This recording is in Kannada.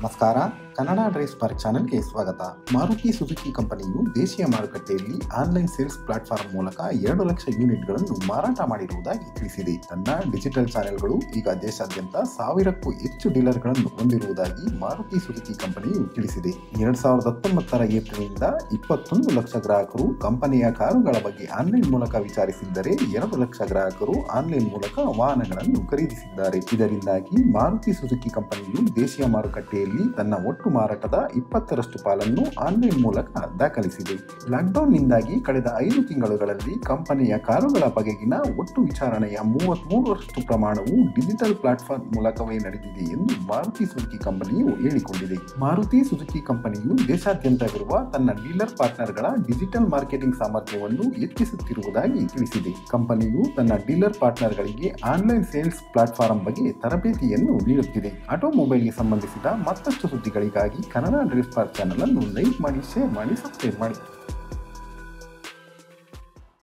ನಮಸ್ಕಾರ ಕನ್ನಡ ಡ್ರೈವ್ ಪಾರ್ಕ್ ಚಾನೆಲ್ಗೆ ಸ್ವಾಗತ ಮಾರುತಿ ಸುಜುಕಿ ಕಂಪನಿಯು ದೇಶೀಯ ಮಾರುಕಟ್ಟೆಯಲ್ಲಿ ಆನ್ಲೈನ್ ಸೇಲ್ಸ್ ಪ್ಲಾಟ್ಫಾರ್ಮ್ ಮೂಲಕ ಎರಡು ಲಕ್ಷ ಯೂನಿಟ್ಗಳನ್ನು ಮಾರಾಟ ಮಾಡಿರುವುದಾಗಿ ತಿಳಿಸಿದೆ ತನ್ನ ಡಿಜಿಟಲ್ ಚಾನೆಲ್ಗಳು ಈಗ ದೇಶಾದ್ಯಂತ ಸಾವಿರಕ್ಕೂ ಹೆಚ್ಚು ಡೀಲರ್ಗಳನ್ನು ಹೊಂದಿರುವುದಾಗಿ ಮಾರುತಿ ಸುಜುಕಿ ಕಂಪನಿಯು ತಿಳಿಸಿದೆ ಎರಡ್ ಸಾವಿರದ ಹತ್ತೊಂಬತ್ತರ ಏಪ್ರಿಲ್ನಿಂದ ಇಪ್ಪತ್ತೊಂದು ಲಕ್ಷ ಗ್ರಾಹಕರು ಕಂಪನಿಯ ಕಾರುಗಳ ಬಗ್ಗೆ ಆನ್ಲೈನ್ ಮೂಲಕ ವಿಚಾರಿಸಿದ್ದರೆ ಎರಡು ಲಕ್ಷ ಗ್ರಾಹಕರು ಆನ್ಲೈನ್ ಮೂಲಕ ವಾಹನಗಳನ್ನು ಖರೀದಿಸಿದ್ದಾರೆ ಇದರಿಂದಾಗಿ ಮಾರುತಿ ಸುಜುಕಿ ಕಂಪನಿಯು ದೇಶೀಯ ಮಾರುಕಟ್ಟೆಯಲ್ಲಿ ತನ್ನ ಒಟ್ಟು ಮಾರಾಟದ ಇಪ್ಪತ್ತರಷ್ಟು ಪಾಲನ್ನು ಆನ್ಲೈನ್ ಮೂಲಕ ದಾಖಲಿಸಿದೆ ಲಾಕ್ಡೌನ್ನಿಂದಾಗಿ ಕಳೆದ ಐದು ತಿಂಗಳುಗಳಲ್ಲಿ ಕಂಪನಿಯ ಕಾರುಗಳ ಬಗೆಗಿನ ಒಟ್ಟು ವಿಚಾರಣೆಯ ಮೂವತ್ಮೂರರಷ್ಟು ಪ್ರಮಾಣವು ಡಿಜಿಟಲ್ ಪ್ಲಾಟ್ಫಾರ್ಮ್ ಮೂಲಕವೇ ನಡೆದಿದೆ ಎಂದು ಮಾರುತಿ ಸುಜುಕಿ ಕಂಪನಿಯು ಹೇಳಿಕೊಂಡಿದೆ ಮಾರುತಿ ಸುಜುಕಿ ಕಂಪನಿಯು ದೇಶಾದ್ಯಂತವಿರುವ ತನ್ನ ಡೀಲರ್ ಪಾರ್ಟ್ನರ್ಗಳ ಡಿಜಿಟಲ್ ಮಾರ್ಕೆಟಿಂಗ್ ಸಾಮರ್ಥ್ಯವನ್ನು ಹೆಚ್ಚಿಸುತ್ತಿರುವುದಾಗಿ ತಿಳಿಸಿದೆ ಕಂಪನಿಯು ತನ್ನ ಡೀಲರ್ ಪಾರ್ಟ್ನರ್ಗಳಿಗೆ ಆನ್ಲೈನ್ ಸೇಲ್ಸ್ ಪ್ಲಾಟ್ಫಾರ್ಮ್ ಬಗ್ಗೆ ತರಬೇತಿಯನ್ನು ನೀಡುತ್ತಿದೆ ಆಟೋಮೊಬೈಲ್ಗೆ ಸಂಬಂಧಿಸಿದ ಮತ್ತಷ್ಟು ಸುದ್ದಿಗಳಿಗಾಗಿ ಕನ್ನಡ ಡ್ರೆಸ್ ಪಾರ್ಕ್ ಚಾನಲ್ ಅನ್ನು ಲೈಕ್ ಮಾಡಿ ಶೇರ್ ಮಾಡಿ ಸಬ್ಸ್ಕ್ರೈಬ್ ಮಾಡಿ